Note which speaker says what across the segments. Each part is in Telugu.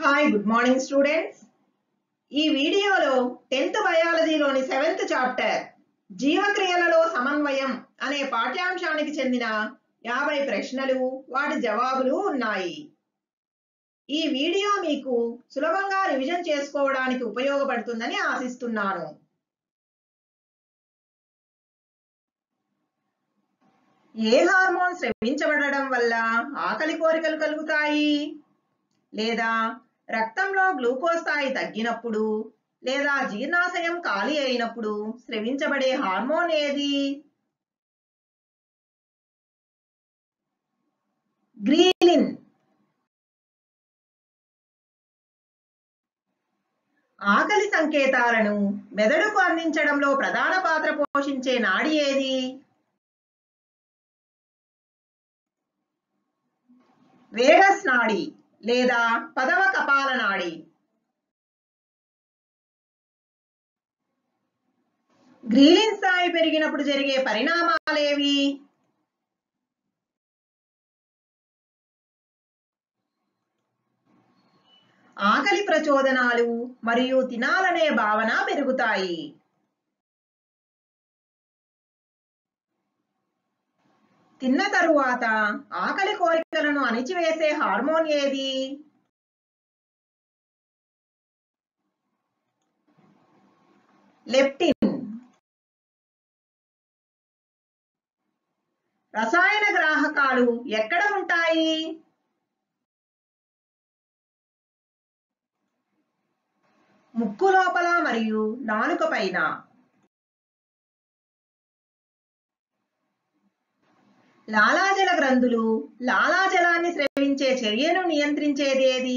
Speaker 1: హాయ్ గుడ్ మార్నింగ్ స్టూడెంట్స్ ఈ వీడియోలో టెన్త్ బయాలజీలోని సెవెంత్ చాప్టర్ జీవక్రియలలో సమన్వయం అనే పాఠ్యాంశానికి చెందిన యాభై ప్రశ్నలు వాటి జవాబులు ఉన్నాయి ఈ వీడియో మీకు సులభంగా రివిజన్ చేసుకోవడానికి ఉపయోగపడుతుందని ఆశిస్తున్నాను ఏ హార్మోన్ స్రవించబడడం వల్ల ఆకలి కోరికలు కలుగుతాయి లేదా రక్తంలో గ్లూకోజ్ స్థాయి తగ్గినప్పుడు లేదా జీర్ణాశయం ఖాళీ అయినప్పుడు స్రవించబడే హార్మోన్ ఏది గ్రీలిన్ ఆకలి సంకేతాలను మెదడుకు అందించడంలో ప్రధాన పాత్ర పోషించే నాడి ఏది వేగస్ నాడి లేదా పదవ కపాల నాడి గ్రీలిన్ స్థాయి పెరిగినప్పుడు జరిగే పరిణామాలేవి ఆకలి ప్రచోదనాలు మరియు తినాలనే భావన పెరుగుతాయి తిన్న తరువాత ఆకలి కోరికలను అణిచివేసే హార్మోన్ ఏది లెప్టిన్ రసాయన గ్రాహకాలు ఎక్కడ ఉంటాయి ముక్కు లోపల మరియు నాలుక పైన లాలాజల గ్రంథులు లాలాజలాన్ని స్రవించే చర్యను నియంత్రించేది ఏది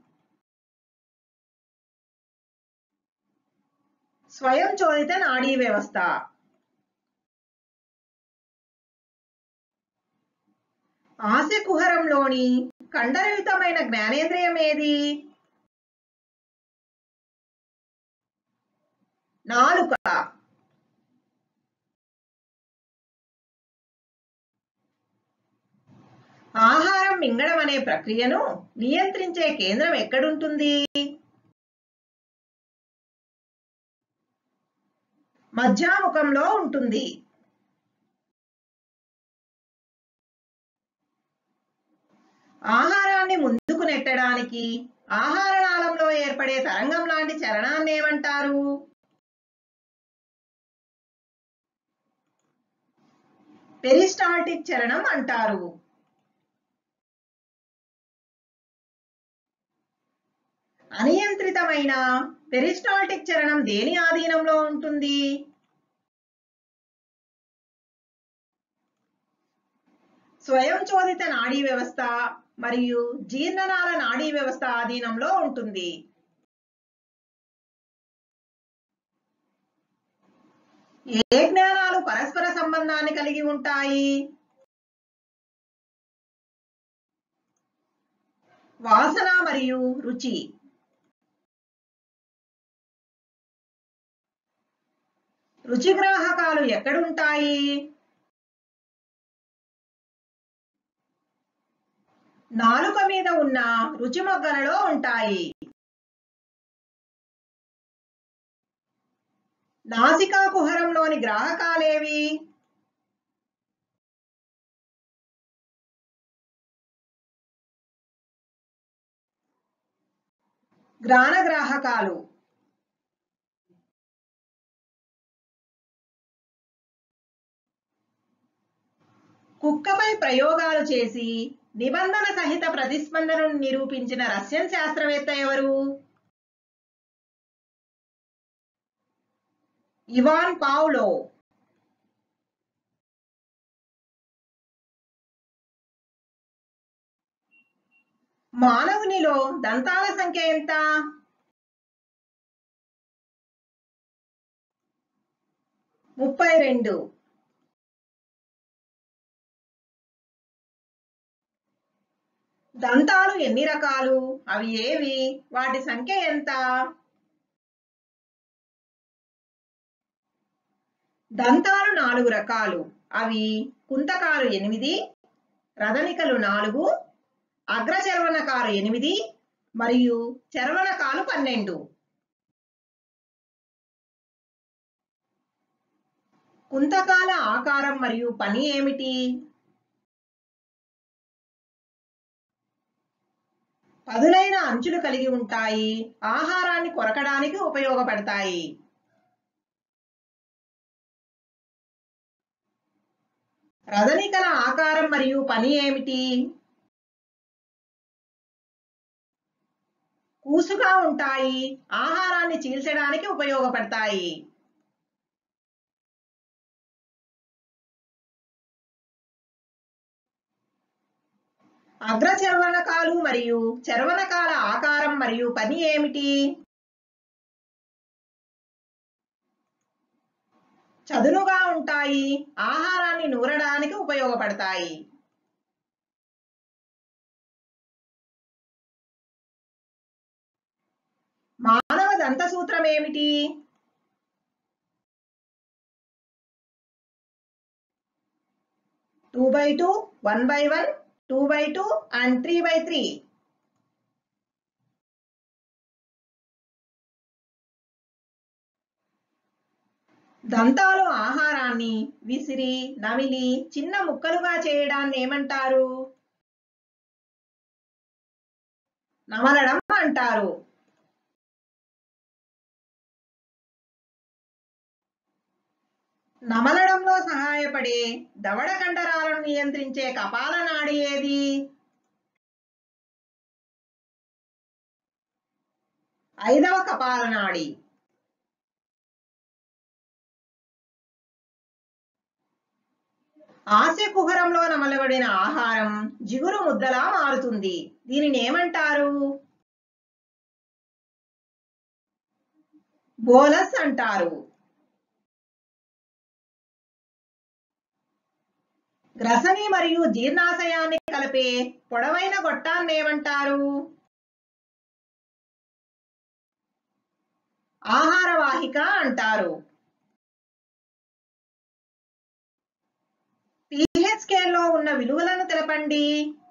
Speaker 1: స్వయం చోదిత నాడీ వ్యవస్థ ఆశ కుహరంలోని కండరయుతమైన జ్ఞానేంద్రియం ఏది నాలుక ఆహారం మింగడం అనే ప్రక్రియను నియంత్రించే కేంద్రం ఎక్కడుంటుంది మధ్యాముఖంలో ఉంటుంది ఆహారాన్ని ముందుకు నెట్టడానికి ఆహార నాళంలో ఏర్పడే తరంగం లాంటి చలనాన్ని ఏమంటారు పెరిస్టాల్టిక్ చలనం అంటారు అనియంత్రితమైన పెరిస్టాల్టిక్ చలనం దేని ఆధీనంలో ఉంటుంది స్వయం చోదిత నాడీ వ్యవస్థ మరియు జీర్ణనాళ నాడీ వ్యవస్థ ఆధీనంలో ఉంటుంది ఏ జ్ఞానాలు పరస్పర సంబంధాన్ని కలిగి ఉంటాయి వాసన మరియు రుచి రుచిగ్రాహకాలు ఎక్కడుంటాయి నాలుక మీద ఉన్న రుచి మొగ్గలలో ఉంటాయి నాసికా కుహరంలోని గ్రాహకాలేవి గ్రాణ గ్రాహకాలు కుక్కపై ప్రయోగాలు చేసి నిబంధన సహిత ప్రతిస్పందనను నిరూపించిన రష్యన్ శాస్త్రవేత్త ఎవరు ఇవాన్ పావులో మానవునిలో దంతాల సంఖ్య ఎంత ముప్పై రెండు దంతాలు ఎన్ని రకాలు అవి ఏవి వాటి సంఖ్య ఎంత దంతాలు నాలుగు రకాలు అవి కుంతకాలు ఎనిమిది రదనికలు నాలుగు అగ్రచర్వనకాలు ఎనిమిది మరియు చర్వణకాలు పన్నెండు కుంతకాల ఆకారం మరియు పని ఏమిటి పదునైన అంచులు కలిగి ఉంటాయి ఆహారాన్ని కొరకడానికి ఉపయోగపడతాయి రజనికల ఆకారం మరియు పని ఏమిటి కూసుగా ఉంటాయి ఆహారాన్ని చీల్చడానికి ఉపయోగపడతాయి అగ్రచర్వణకాలు మరియు చర్వణకాల ఆకారం మరియు పని ఏమిటి చదునుగా ఉంటాయి ఆహారాన్ని నూరడానికి ఉపయోగపడతాయి మానవ దంతసూత్రం ఏమిటి two by two one by one two by two and three by three దంతాలు ఆహారాన్ని విసిరి నమిలి చిన్న ముక్కలుగా చేయడాన్ని ఏమంటారు నమలడం అంటారు నమలడంలో సహాయపడే దవడ కండరాలను నియంత్రించే కపాల నాడి ఏది ఐదవ కపాల నాడి ఆస్య కుహరంలో నమలబడిన ఆహారం జిగురు ముద్దలా మారుతుంది దీనిని ఏమంటారు బోలస్ అంటారు గ్రసని మరియు జీర్ణాశయాన్ని కలిపే పొడవైన గొట్టాన్ని ఏమంటారు ఆహార వాహిక అంటారు పిహెచ్ స్కేల్లో ఉన్న విలువలను తెలపండి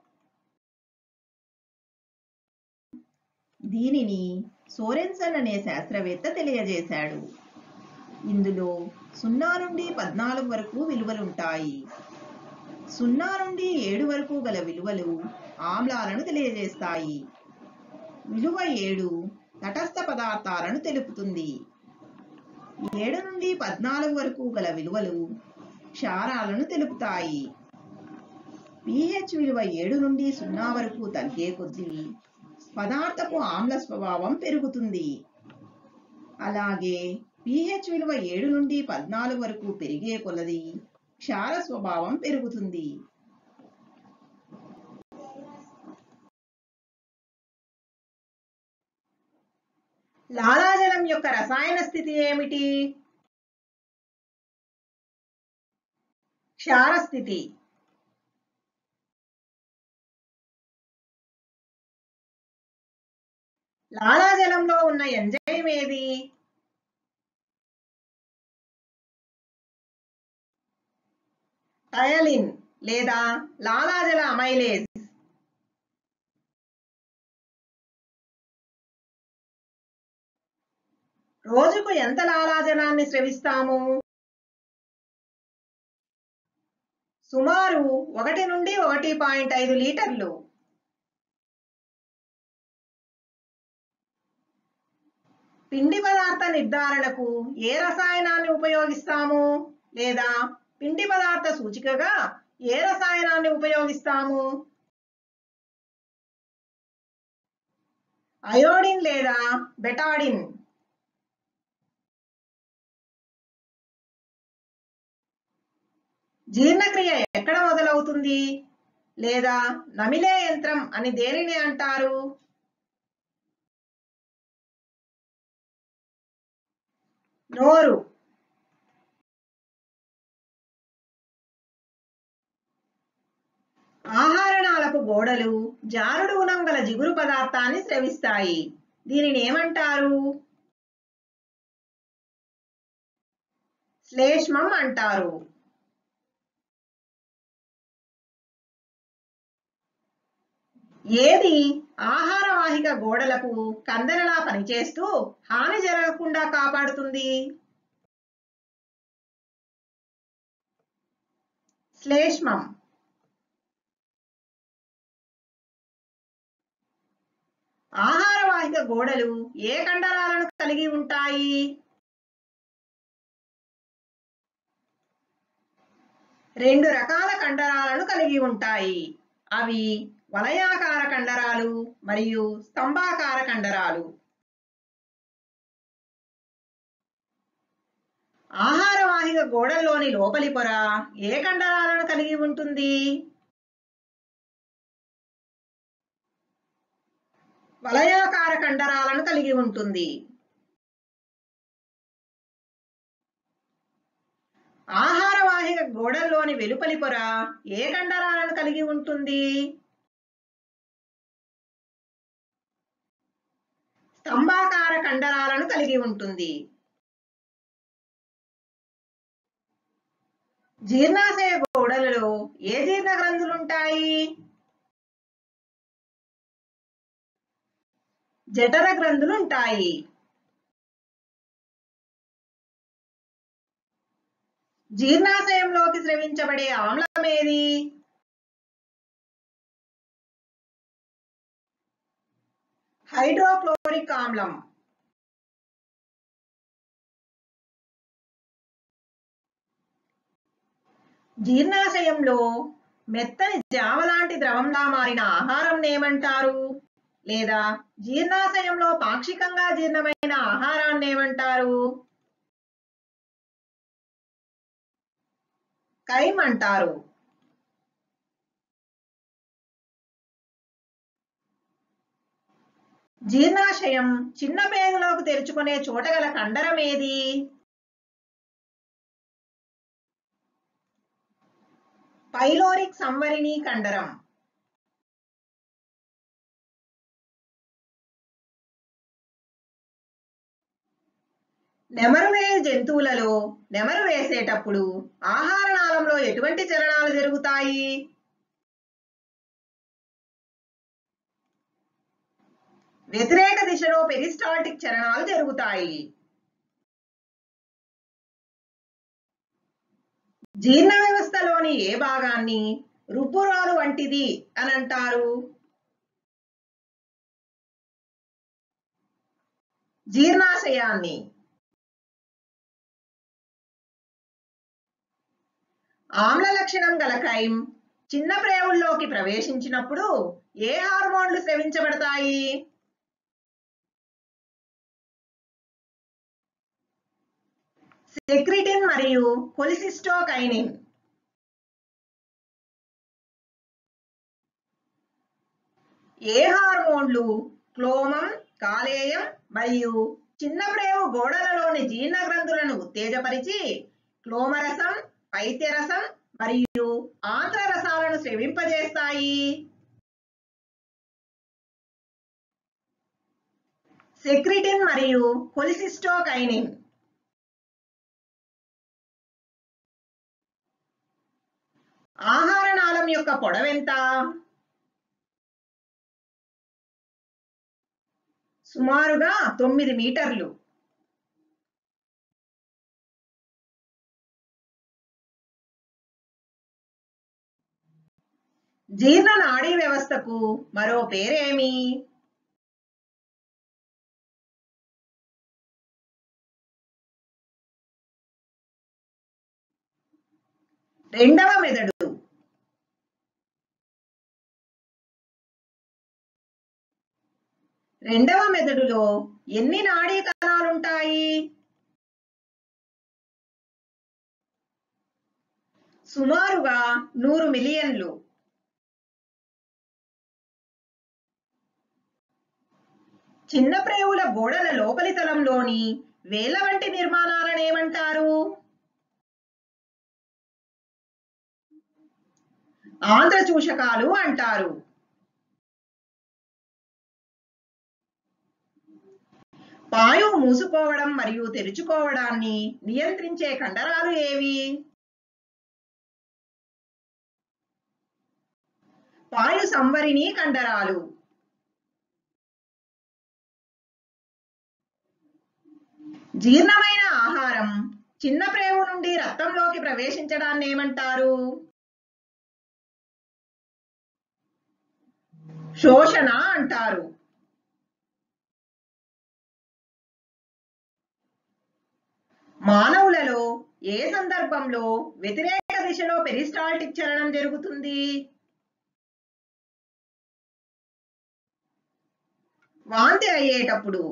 Speaker 2: దీనిని సోరెన్సన్ అనే శాస్త్రవేత్త తెలియజేశాడు ఇందులో సున్నా నుండి పద్నాలుగు వరకు విలువలుంటాయి సున్నా నుండి ఏడు వరకు గల విలువలు ఆమ్లాలను తెలియజేస్తాయి విలువ ఏడు తటస్థ పదార్థాలను తెలుపుతుంది ఏడు నుండి పద్నాలుగు వరకు గల విలువలు క్షారాలను తెలుపుతాయి pH విలువ ఏడు నుండి సున్నా వరకు తగ్గే కొద్దీ పదార్థపు ఆమ్ల స్వభావం పెరుగుతుంది అలాగే pH విలువ ఏడు నుండి పద్నాలుగు వరకు పెరిగే కొలది క్షార స్వభావం పెరుగుతుంది
Speaker 1: లాలాజలం యొక్క రసాయన స్థితి ఏమిటి క్షార స్థితి లాలాజలంలో ఉన్న ఎంజైమ్ ఏది టయలిన్ లేదా లాలాజల అమైలేజ్ రోజుకు ఎంత లాలాజలాన్ని స్రవిస్తాము సుమారు ఒకటి నుండి ఒకటి పాయింట్ ఐదు లీటర్లు పిండి పదార్థ నిర్ధారణకు ఏ రసాయనాన్ని ఉపయోగిస్తాము లేదా పిండి పదార్థ సూచికగా ఏ రసాయనాన్ని ఉపయోగిస్తాము అయోడిన్ లేదా బెటాడిన్ జీర్ణక్రియ ఎక్కడ మొదలవుతుంది లేదా నమిలే యంత్రం అని దేనిని అంటారు నోరు ఆహారణాలకు గోడలు జారుడు గుణం గల జిగురు పదార్థాన్ని స్రవిస్తాయి దీనిని ఏమంటారు శ్లేష్మం అంటారు ఏది ఆహారవాహిక గోడలకు కందెనలా పనిచేస్తూ హాని జరగకుండా కాపాడుతుంది శ్లేష్మం ఆహారవాహిక గోడలు ఏ కండరాలను కలిగి ఉంటాయి రెండు రకాల కండరాలను కలిగి ఉంటాయి అవి వలయాకార కండరాలు మరియు స్తంభాకార కండరాలు ఆహారవాహిక గోడల్లోని లోపలి పొర ఏ కండరాలను కలిగి ఉంటుంది వలయాకార కండరాలను కలిగి ఉంటుంది ఆహారవాహిక గోడల్లోని వెలుపలి పొర ఏ కండరాలను కలిగి ఉంటుంది స్తంభాకార కండరాలను కలిగి ఉంటుంది జీర్ణాశయ గోడలలో ఏ జీర్ణ గ్రంథులుంటాయి జఠర గ్రంథులుంటాయి జీర్ణాశయంలోకి స్రవించబడే ఆమ్లం ఏది హైడ్రోక్లోరిక్ ఆమ్లం జీర్ణాశయంలో మెత్తని జావ లాంటి ద్రవంలా మారిన ఆహారం ఏమంటారు లేదా జీర్ణాశయంలో పాక్షికంగా జీర్ణమైన ఆహారాన్ని ఏమంటారు కైమ్ అంటారు జీర్ణాశయం చిన్న పేగులోకి తెరుచుకునే చోటగల కండరం ఏది పైలోరిక్ సంవరిణి కండరం నెమరు వేయు జంతువులలో నెమరు వేసేటప్పుడు ఆహార నాళంలో ఎటువంటి చలనాలు జరుగుతాయి వ్యతిరేక దిశలో పెరిస్టాల్టిక్ చలనాలు జరుగుతాయి జీర్ణ వ్యవస్థలోని ఏ భాగాన్ని రుబ్బురాలు వంటిది అని అంటారు జీర్ణాశయాన్ని ఆమ్ల లక్షణం గల కైమ్ చిన్న ప్రేవుల్లోకి ప్రవేశించినప్పుడు ఏ హార్మోన్లు స్రవించబడతాయి సెక్రిటిన్ మరియు కొలిసిస్టోకైనిన్ ఏ హార్మోన్లు క్లోమం కాలేయం మరియు చిన్న ప్రేవు గోడలలోని జీర్ణ గ్రంథులను ఉత్తేజపరిచి క్లోమరసం పైత్యరసం మరియు ఆంత్రరసాలను స్రవింపజేస్తాయి సెక్రిటిన్ మరియు కొలిసిస్టోకైనిన్ ఆహార నాళం యొక్క పొడవెంత సుమారుగా తొమ్మిది మీటర్లు జీర్ణ నాడీ వ్యవస్థకు మరో పేరేమి రెండవ మెదడు రెండవ మెదడులో ఎన్ని నాడీ కణాలుంటాయి సుమారుగా నూరు మిలియన్లు చిన్న ప్రేవుల గోడల లోపలి తలంలోని వేల వంటి నిర్మాణాలను ఏమంటారు ఆంధ్రచూషకాలు అంటారు పాయువు మూసుకోవడం మరియు తెరుచుకోవడాన్ని నియంత్రించే కండరాలు ఏవి వాయు సంవరిణి కండరాలు జీర్ణమైన ఆహారం చిన్న ప్రేగు నుండి రక్తంలోకి ప్రవేశించడాన్ని ఏమంటారు శోషణ అంటారు మానవులలో ఏ సందర్భంలో వ్యతిరేక దిశలో పెరిస్టాల్టిక్ చలనం జరుగుతుంది వాంతి అయ్యేటప్పుడు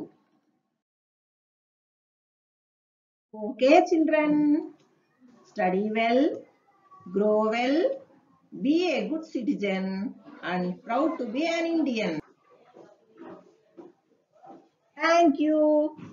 Speaker 1: okay children study well grow well be a good citizen and proud to be an Indian thank you